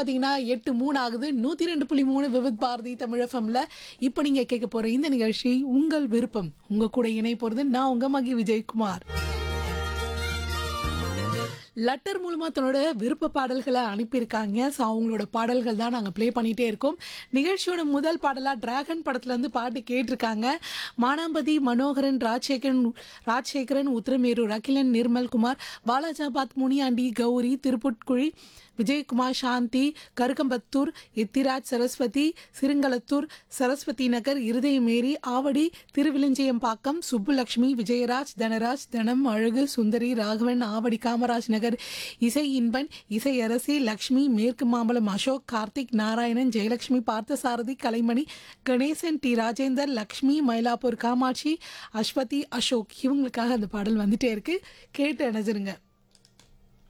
பார்த்தீங்கன்னா எட்டு மூணு ஆகுது நூற்றி ரெண்டு புள்ளி மூணு விவித் பாரதி தமிழ் எஃப்எம்ல இப்போ நீங்கள் கேட்க போகிற இந்த நிகழ்ச்சி உங்கள் விருப்பம் உங்கள் கூட இணை போகிறது நான் உங்கள் மகி விஜயகுமார் லெட்டர் மூலமாக தன்னோட விருப்ப பாடல்களை அனுப்பியிருக்காங்க ஸோ அவங்களோட பாடல்கள் தான் நாங்கள் ப்ளே பண்ணிகிட்டே இருக்கோம் நிகழ்ச்சியோட முதல் பாடலாக டிராகன் படத்துலேருந்து பாட்டு கேட்டிருக்காங்க மானாம்பதி மனோகரன் ராஜசேகரன் ராஜசேகரன் உத்திரமேரூர் அகிலன் நிர்மல்குமார் பாலாஜாபாத் முனியாண்டி கௌரி திருப்புட்குழி விஜயகுமார் சாந்தி கருக்கம்பத்தூர் எத்திராஜ் சரஸ்வதி சிறுங்கலத்தூர் சரஸ்வதி நகர் இருதயமேரி ஆவடி திருவிலிஞ்சயம்பாக்கம் சுப்புலட்சுமி விஜயராஜ் தனராஜ் தனம் அழகு சுந்தரி ராகவன் ஆவடி காமராஜ் நகர் இசை இன்பன் இசை அரசி லக்ஷ்மி மேற்கு மாம்பலம் அசோக் கார்த்திக் நாராயணன் ஜெயலட்சுமி பார்த்தசாரதி கலைமணி கணேசன் டி ராஜேந்தர் லக்ஷ்மி மயிலாப்பூர் காமாட்சி அஸ்வதி அசோக் இவங்களுக்காக அந்த பாடல் வந்துட்டே இருக்கு கேட்டு அணைஞ்சிருங்க